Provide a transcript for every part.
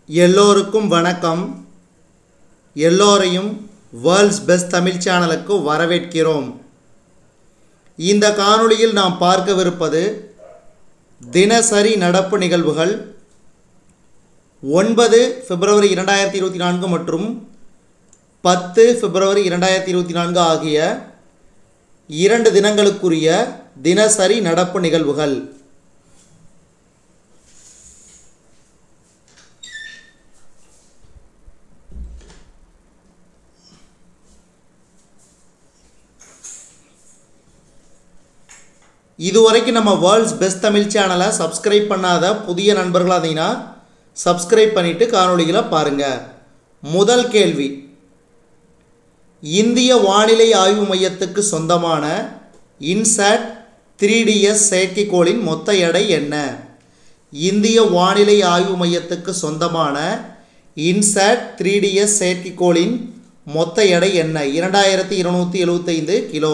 எல்லோருக்கும் வணக்கம் எல்லோரையும் வேர்ல்ட்ஸ் பெஸ்ட் தமிழ் சேனலுக்கு வரவேற்கிறோம் இந்த காணொளியில் நாம் பார்க்கவிருப்பது தினசரி நடப்பு நிகழ்வுகள் ஒன்பது பிப்ரவரி இரண்டாயிரத்தி இருபத்தி நான்கு மற்றும் பத்து பிப்ரவரி இரண்டாயிரத்தி இருபத்தி நான்கு ஆகிய இரண்டு தினங்களுக்குரிய தினசரி நடப்பு நிகழ்வுகள் இதுவரைக்கும் நம்ம வேர்ல்ட்ஸ் பெஸ்ட் தமிழ் சேனலை சப்ஸ்கிரைப் பண்ணாத புதிய நண்பர்களாக இருந்தீங்கன்னா சப்ஸ்கிரைப் பண்ணிவிட்டு காணொளிகளை பாருங்கள் முதல் கேள்வி இந்திய வானிலை ஆய்வு மையத்துக்கு சொந்தமான இன்சாட் த்ரீ டிஎஸ் செயற்கைக்கோளின் மொத்த எடை என்ன இந்திய வானிலை ஆய்வு மையத்துக்கு சொந்தமான இன்சாட் த்ரீ டிஎஸ் செயற்கைக்கோளின் மொத்த எடை என்ன இரண்டாயிரத்தி இருநூற்றி எழுபத்தைந்து கிலோ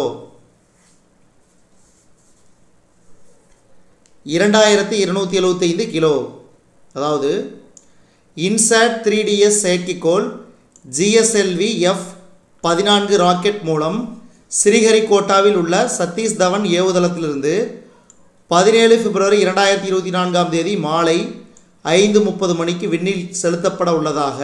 இரண்டாயிரத்தி இருநூற்றி எழுபத்தைந்து கிலோ அதாவது இன்சாட் த்ரீ டிஎஸ் செயற்கைக்கோள் ஜிஎஸ்எல்வி எஃப் பதினான்கு ராக்கெட் மூலம் ஸ்ரீஹரிகோட்டாவில் உள்ள சதீஷ் தவன் ஏவுதளத்திலிருந்து பதினேழு பிப்ரவரி இரண்டாயிரத்தி இருபத்தி நான்காம் தேதி மாலை ஐந்து முப்பது மணிக்கு விண்ணில் செலுத்தப்பட உள்ளதாக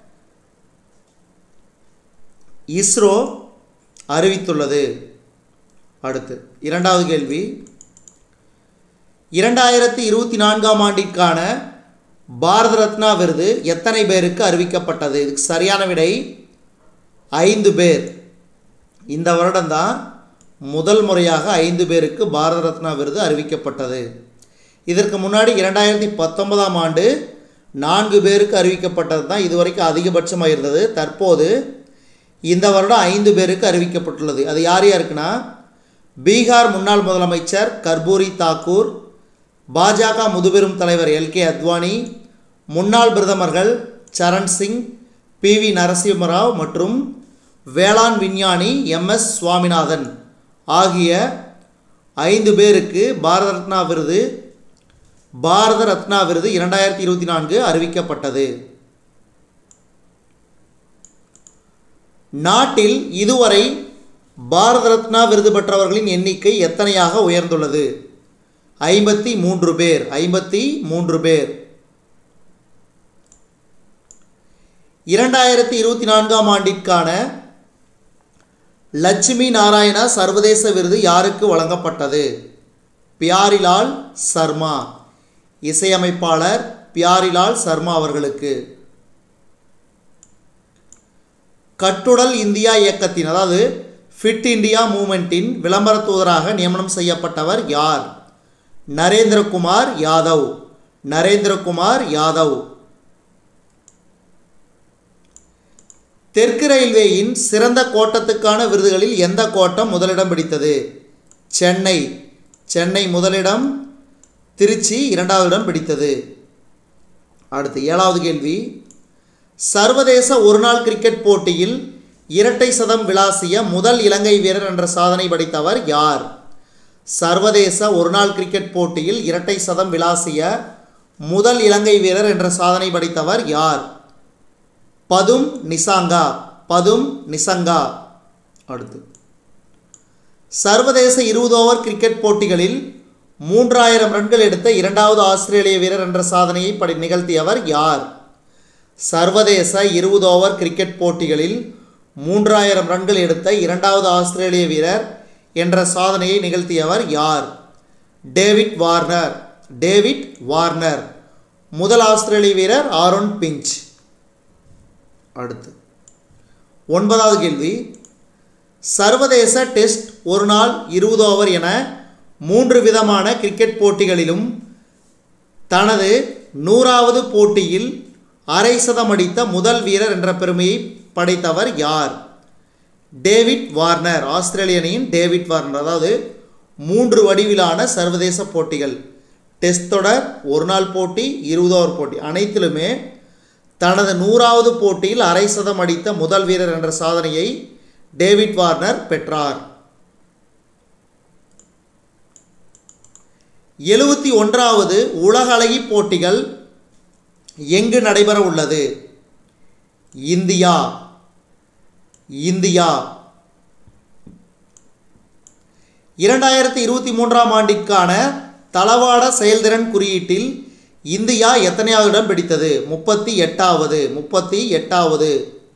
இஸ்ரோ அறிவித்துள்ளது அடுத்து இரண்டாவது கேள்வி இரண்டாயிரத்தி இருபத்தி நான்காம் ஆண்டிற்கான பாரத ரத்னா விருது எத்தனை பேருக்கு அறிவிக்கப்பட்டது இதுக்கு சரியான விடை ஐந்து பேர் இந்த வருடம்தான் முதல் முறையாக ஐந்து பேருக்கு பாரத ரத்னா விருது அறிவிக்கப்பட்டது இதற்கு முன்னாடி இரண்டாயிரத்தி பத்தொன்பதாம் ஆண்டு நான்கு பேருக்கு அறிவிக்கப்பட்டது தான் இதுவரைக்கும் அதிகபட்சமாக இருந்தது தற்போது இந்த வருடம் ஐந்து பேருக்கு அறிவிக்கப்பட்டுள்ளது அது யார் யாருக்குன்னா பீகார் முன்னாள் முதலமைச்சர் கர்பூரி தாக்கூர் பாஜக முதுபெரும் தலைவர் எல் கே அத்வானி முன்னாள் பிரதமர்கள் சரண் சிங் பி வி நரசிம்மராவ் மற்றும் வேளாண் விஞ்ஞானி எம் எஸ் சுவாமிநாதன் ஆகிய ஐந்து பேருக்கு பாரத ரத்னா விருது பாரத ரத்னா விருது இரண்டாயிரத்தி இருபத்தி நான்கு அறிவிக்கப்பட்டது நாட்டில் இதுவரை பாரத ரத்னா விருது பெற்றவர்களின் எண்ணிக்கை எத்தனையாக உயர்ந்துள்ளது ஐம்பத்தி மூன்று பேர் ஐம்பத்தி மூன்று பேர் இரண்டாயிரத்தி இருபத்தி நான்காம் ஆண்டிற்கான லட்சுமி நாராயணா சர்வதேச விருது யாருக்கு வழங்கப்பட்டது பியாரிலால் சர்மா இசையமைப்பாளர் பியாரிலால் சர்மா அவர்களுக்கு கட்டுடல் இந்தியா இயக்கத்தின் அதாவது ஃபிட் இந்தியா மூமெண்ட்டின் விளம்பர தூதராக நியமனம் செய்யப்பட்டவர் யார் நரேந்திரகுமார் யாதவ் நரேந்திரகுமார் யாதவ் தெற்கு ரயில்வேயின் சிறந்த கோட்டத்துக்கான விருதுகளில் எந்த கோட்டம் முதலிடம் பிடித்தது சென்னை சென்னை முதலிடம் திருச்சி இரண்டாவது இடம் பிடித்தது அடுத்து ஏழாவது கேள்வி சர்வதேச ஒருநாள் கிரிக்கெட் போட்டியில் இரட்டை சதம் விளாசிய முதல் இலங்கை வீரர் என்ற சாதனை படைத்தவர் யார் சர்வதேச ஒருநாள் கிரிக்கெட் போட்டியில் இரட்டை சதம் விளாசிய முதல் இலங்கை வீரர் என்ற சாதனை படைத்தவர் யார் பதும் நிசாங்கா பதும் நிசங்கா அடுத்து சர்வதேச இருபது ஓவர் கிரிக்கெட் போட்டிகளில் மூன்றாயிரம் ரன்கள் எடுத்த இரண்டாவது ஆஸ்திரேலிய வீரர் என்ற சாதனையை படி நிகழ்த்தியவர் யார் சர்வதேச இருபது ஓவர் கிரிக்கெட் போட்டிகளில் மூன்றாயிரம் ரன்கள் எடுத்த இரண்டாவது ஆஸ்திரேலிய வீரர் என்ற சாதனையை நிகழ்த்தியவர் யார் டேவிட் வார்னர் டேவிட் வார்னர் முதல் ஆஸ்திரேலிய வீரர் ஆரோன் பிஞ்ச் அடுத்து ஒன்பதாவது கேள்வி சர்வதேச டெஸ்ட் ஒரு நாள் இருபது ஓவர் என மூன்று விதமான கிரிக்கெட் போட்டிகளிலும் தனது நூறாவது போட்டியில் அரை சதம் அடித்த முதல் வீரர் என்ற பெருமையை படைத்தவர் யார் டேவிட் வார்னர் ஆஸ்திரேலியனின் டேவிட் வார்னர் அதாவது மூன்று வடிவிலான சர்வதேச போட்டிகள் டெஸ்ட் தொடர் ஒரு நாள் போட்டி இருபது ஓவர் போட்டி அனைத்திலுமே தனது நூறாவது போட்டியில் அரை சதம் அடித்த முதல் வீரர் என்ற சாதனையை டேவிட் வார்னர் பெற்றார் எழுபத்தி ஒன்றாவது உலக அழகி போட்டிகள் எங்கு நடைபெற உள்ளது இந்தியா இந்தியா இரண்டாயிரத்தி இருபத்தி மூன்றாம் ஆண்டிற்கான தளவாட செயல்திறன் குறியீட்டில் இந்தியா எத்தனையாவது இடம் பிடித்தது முப்பத்தி எட்டாவது முப்பத்தி எட்டாவது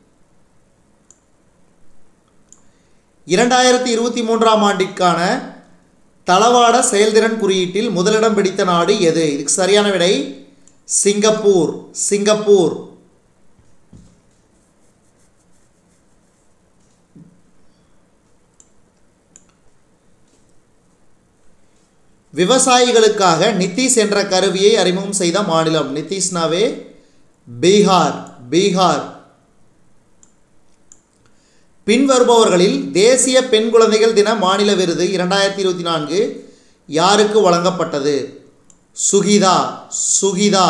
இரண்டாயிரத்தி இருபத்தி மூன்றாம் ஆண்டிற்கான தளவாட செயல்திறன் குறியீட்டில் முதலிடம் பிடித்த நாடு எது இதுக்கு சரியான விடை சிங்கப்பூர் சிங்கப்பூர் விவசாயிகளுக்காக நிதிஷ் என்ற கருவியை அறிமுகம் செய்த மாநிலம் நிதிஷ்னாவே பீகார் பீகார் பின்வருபவர்களில் தேசிய பெண் குழந்தைகள் தின மாநில விருது இரண்டாயிரத்தி இருபத்தி நான்கு யாருக்கு வழங்கப்பட்டது சுகிதா சுகிதா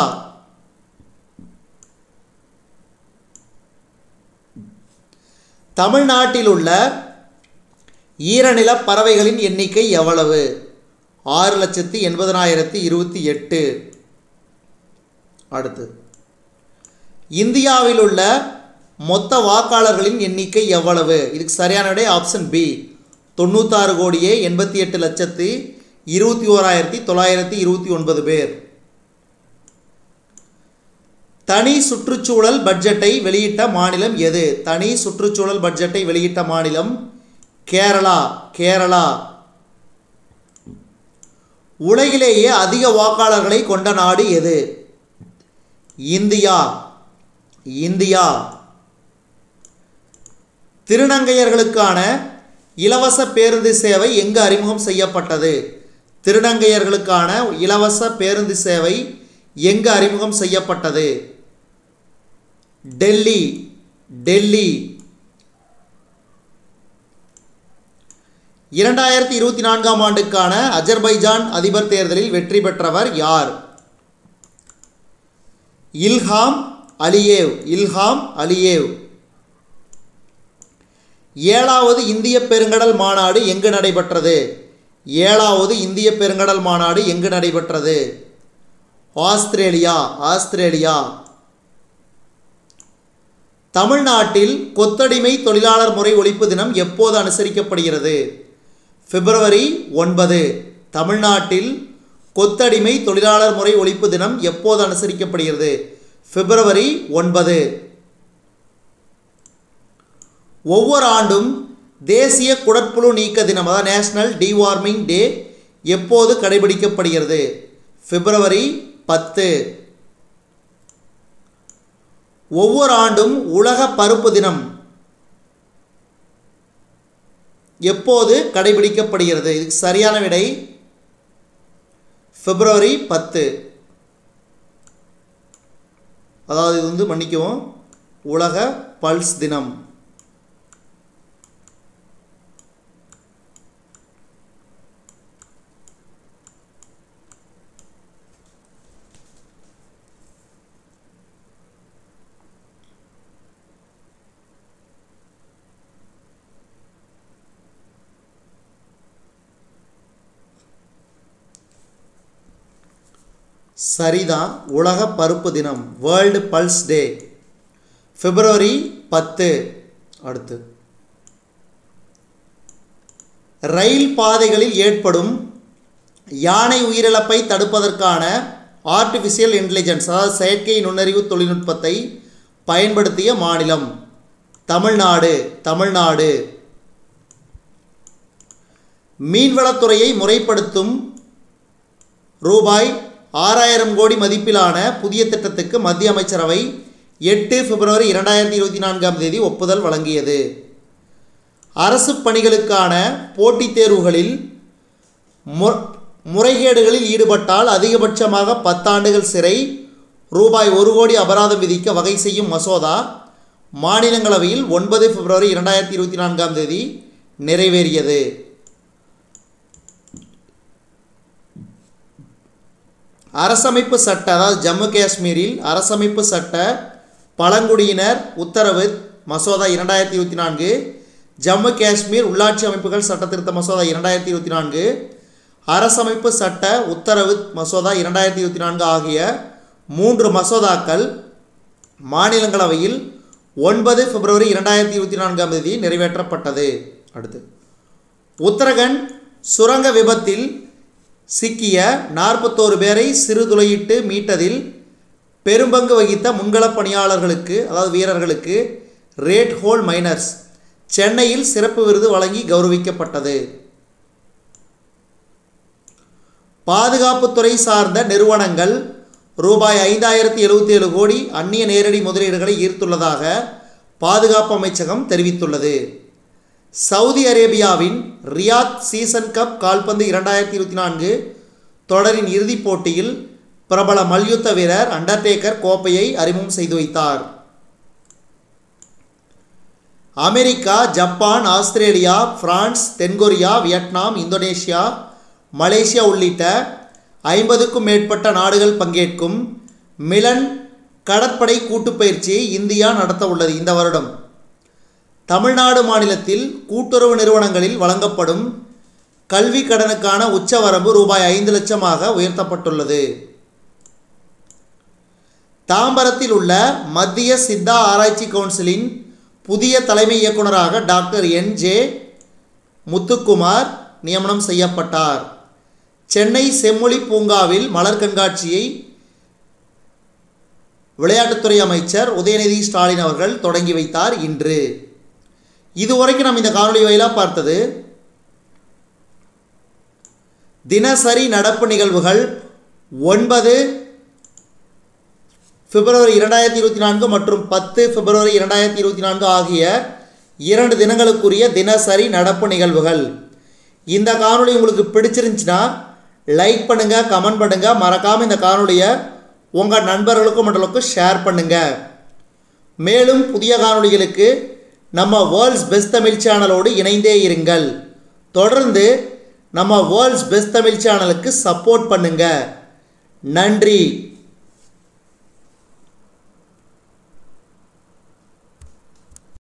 தமிழ்நாட்டில் உள்ள ஈரநில பறவைகளின் எண்ணிக்கை எவ்வளவு ஆறு லட்சத்தி எண்பதனாயிரத்தி இருபத்தி எட்டு அடுத்து இந்தியாவில் உள்ள மொத்த வாக்காளர்களின் எண்ணிக்கை எவ்வளவு இதுக்கு சரியான விடை ஆப்ஷன் பி தொண்ணூத்தாறு கோடியே எண்பத்தி எட்டு லட்சத்து இருபத்தி ஓராயிரத்தி தொள்ளாயிரத்தி இருபத்தி ஒன்பது பேர் தனி சுற்றுச்சூழல் பட்ஜெட்டை வெளியிட்ட மாநிலம் எது தனி சுற்றுச்சூழல் பட்ஜெட்டை வெளியிட்ட மாநிலம் கேரளா கேரளா உலகிலேயே அதிக வாக்காளர்களை கொண்ட நாடு எது இந்தியா இந்தியா திருநங்கையர்களுக்கான இலவச பேருந்து சேவை எங்கு அறிமுகம் செய்யப்பட்டது திருநங்கையர்களுக்கான இலவச பேருந்து சேவை எங்கு அறிமுகம் செய்யப்பட்டது டெல்லி டெல்லி இரண்டாயிரத்தி இருபத்தி நான்காம் ஆண்டுக்கான அஜர்பைஜான் அதிபர் தேர்தலில் வெற்றி பெற்றவர் யார் இல்ஹாம் அலியேவ் இல்ஹாம் அலியேவ் ஏழாவது இந்திய பெருங்கடல் மாநாடு எங்கு நடைபெற்றது ஏழாவது இந்திய பெருங்கடல் மாநாடு எங்கு நடைபெற்றது ஆஸ்திரேலியா ஆஸ்திரேலியா தமிழ்நாட்டில் கொத்தடிமை தொழிலாளர் முறை ஒழிப்பு தினம் எப்போது அனுசரிக்கப்படுகிறது பிப்ரவரி ஒன்பது தமிழ்நாட்டில் கொத்தடிமை தொழிலாளர் முறை ஒழிப்பு தினம் எப்போது அனுசரிக்கப்படுகிறது பிப்ரவரி ஒன்பது ஒவ்வொரு ஆண்டும் தேசிய குடற்புழு நீக்க தினம் அதாவது நேஷனல் டிவார்மிங் டே எப்போது கடைபிடிக்கப்படுகிறது பிப்ரவரி பத்து ஒவ்வொரு ஆண்டும் உலக பருப்பு தினம் எப்போது கடைபிடிக்கப்படுகிறது இதுக்கு சரியான விடை பிப்ரவரி பத்து அதாவது இது வந்து மன்னிக்கவும் உலக பல்ஸ் தினம் சரிதான் உலக பருப்பு தினம் வேர்ல்டு பல்ஸ் டே பிப்ரவரி பத்து அடுத்து ரயில் பாதைகளில் ஏற்படும் யானை உயிரிழப்பை தடுப்பதற்கான ஆர்டிஃபிஷியல் இன்டெலிஜென்ஸ் அதாவது செயற்கை நுண்ணறிவு தொழில்நுட்பத்தை பயன்படுத்திய மாநிலம் தமிழ்நாடு தமிழ்நாடு மீன்வளத்துறையை முறைப்படுத்தும் ரூபாய் ஆறாயிரம் கோடி மதிப்பிலான புதிய திட்டத்துக்கு மத்திய அமைச்சரவை எட்டு பிப்ரவரி இரண்டாயிரத்தி இருபத்தி நான்காம் தேதி ஒப்புதல் வழங்கியது அரசு பணிகளுக்கான போட்டித் தேர்வுகளில் மு முறைகேடுகளில் ஈடுபட்டால் அதிகபட்சமாக பத்தாண்டுகள் சிறை ரூபாய் ஒரு கோடி அபராதம் விதிக்க வகை செய்யும் மசோதா மாநிலங்களவையில் ஒன்பது பிப்ரவரி இரண்டாயிரத்தி இருபத்தி நான்காம் தேதி நிறைவேறியது அரசமைப்பு சட்ட அதாவது ஜம்மு காஷ்மீரில் அரசமைப்பு சட்ட பழங்குடியினர் உத்தரவு மசோதா இரண்டாயிரத்தி இருபத்தி நான்கு ஜம்மு காஷ்மீர் உள்ளாட்சி அமைப்புகள் சட்ட திருத்த மசோதா இரண்டாயிரத்தி இருபத்தி நான்கு அரசமைப்பு சட்ட உத்தரவு மசோதா இரண்டாயிரத்தி இருபத்தி நான்கு ஆகிய மூன்று மசோதாக்கள் மாநிலங்களவையில் ஒன்பது பிப்ரவரி இரண்டாயிரத்தி இருபத்தி நான்காம் தேதி நிறைவேற்றப்பட்டது அடுத்து உத்தரகண்ட் சுரங்க விபத்தில் சிக்கிய நாற்பத்தோரு பேரை சிறுதுளையிட்டு மீட்டதில் பெரும்பங்கு வகித்த முன்களப் பணியாளர்களுக்கு அதாவது வீரர்களுக்கு ரேட் ஹோல் மைனர்ஸ் சென்னையில் சிறப்பு விருது வழங்கி கௌரவிக்கப்பட்டது பாதுகாப்புத்துறை சார்ந்த நிறுவனங்கள் ரூபாய் ஐந்தாயிரத்தி எழுபத்தி ஏழு கோடி அந்நிய நேரடி முதலீடுகளை ஈர்த்துள்ளதாக பாதுகாப்பு அமைச்சகம் தெரிவித்துள்ளது சவுதி அரேபியாவின் ரியாத் சீசன் கப் கால்பந்து இரண்டாயிரத்தி இருபத்தி நான்கு தொடரின் இறுதிப் போட்டியில் பிரபல மல்யுத்த வீரர் அண்டர்டேக்கர் கோப்பையை அறிமுகம் செய்து வைத்தார் அமெரிக்கா ஜப்பான் ஆஸ்திரேலியா பிரான்ஸ் தென்கொரியா வியட்நாம் இந்தோனேஷியா மலேசியா உள்ளிட்ட ஐம்பதுக்கும் மேற்பட்ட நாடுகள் பங்கேற்கும் மிலன் கடற்படை கூட்டுப்பயிற்சியை இந்தியா நடத்த உள்ளது இந்த வருடம் தமிழ்நாடு மாநிலத்தில் கூட்டுறவு நிறுவனங்களில் வழங்கப்படும் கல்வி கடனுக்கான உச்சவரம்பு ரூபாய் ஐந்து லட்சமாக உயர்த்தப்பட்டுள்ளது தாம்பரத்தில் உள்ள மத்திய சித்தா ஆராய்ச்சி கவுன்சிலின் புதிய தலைமை இயக்குனராக டாக்டர் என் ஜே முத்துக்குமார் நியமனம் செய்யப்பட்டார் சென்னை செம்மொழி பூங்காவில் மலர் கண்காட்சியை விளையாட்டுத்துறை அமைச்சர் உதயநிதி ஸ்டாலின் அவர்கள் தொடங்கி வைத்தார் இன்று இதுவரைக்கும் நம்ம இந்த காணொலி வாயிலாக பார்த்தது தினசரி நடப்பு நிகழ்வுகள் ஒன்பது பிப்ரவரி இரண்டாயிரத்தி இருபத்தி நான்கு மற்றும் பத்து பிப்ரவரி இரண்டாயிரத்தி இருபத்தி நான்கு ஆகிய இரண்டு தினங்களுக்குரிய தினசரி நடப்பு நிகழ்வுகள் இந்த காணொளி உங்களுக்கு பிடிச்சிருந்துச்சுன்னா லைக் பண்ணுங்கள் கமெண்ட் பண்ணுங்கள் மறக்காமல் இந்த காணொளியை உங்கள் நண்பர்களுக்கும் மற்றவர்களுக்கும் ஷேர் பண்ணுங்கள் மேலும் புதிய காணொளிகளுக்கு நம்ம வேர்ல்ட்ஸ் பெஸ்ட் தமிழ் சேனலோடு இணைந்தே இருங்கள் தொடர்ந்து நம்ம வேர்ல்ட்ஸ் பெஸ்ட் தமிழ் சேனலுக்கு சப்போர்ட் பண்ணுங்கள் நன்றி